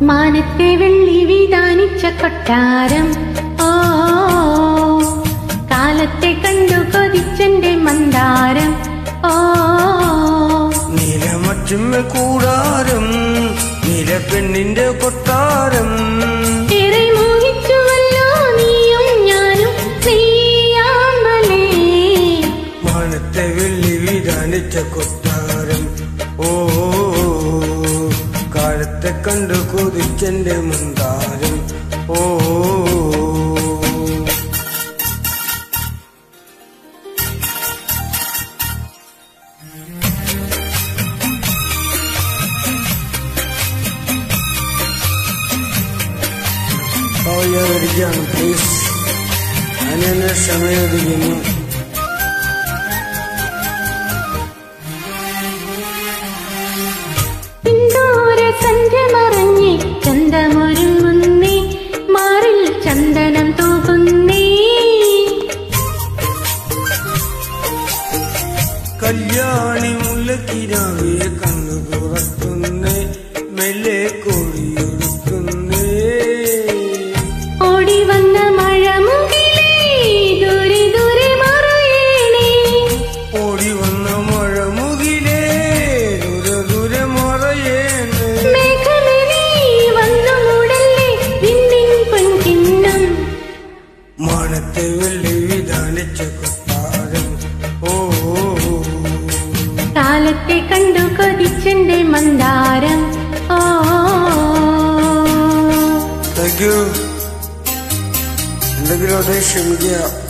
മാനത്തെ വെള്ളി വിധാനിച്ച കൊട്ടാരം ഓ കാലത്തെ കണ്ടു കൊതിച്ചെന്റെ മന്ദാരം ഓ നിലമറ്റും കൂടാരം നില പെണ്ണിന്റെ കൊട്ടാരം ഏറെ മോഹിച്ചുവല്ലോ നീയും ഞാനും നീയാമ്പലേ മാനത്തെ വെള്ളി വിധാനിച്ച കൊട്ടാരം ഓ കാലത്തെ കണ്ടു കൊതിച്ചെന്റെ മുന്താരം ഓ വരികയാണ് പ്ലീസ് അതിനെ ക്ഷമയൊതുക്കുന്നു സിന്ദൂര സന്ധ്യ മറഞ്ഞ് ചന്തമൊരുങ്ങുന്നേ മാറിൽ ചന്ദനം തൂകുന്നേ കല്യാണി മുല്ലക്കിരാവെ കണ്ണു തുറക്കുന്നേ മെല്ലെ കോഴിയൊടുക്കുന്നേ ഓടി വന്ന മഴ മുകിലേ ദൂരെ ദൂരെ മറയേണേ ഓടി വന്ന മഴ മുകിലേ ദൂരെ ദൂരെ മറയേന്ന് മേഘമേ നീ വന്നു മൂടല്ലേ വിണ്ണിൻ പൊൻകിണ്ണം മാനത്തെ വെള്ളി വിധാനിച്ച കൊട്ടാരം ഓ കാലത്തെ കണ്ടു കൊതിച്ചെന്റെ മന്ദാരം ഓ താങ്ക് യു എന്തെങ്കിലും ഉദ്ദേശം ക്ഷമിക്കുക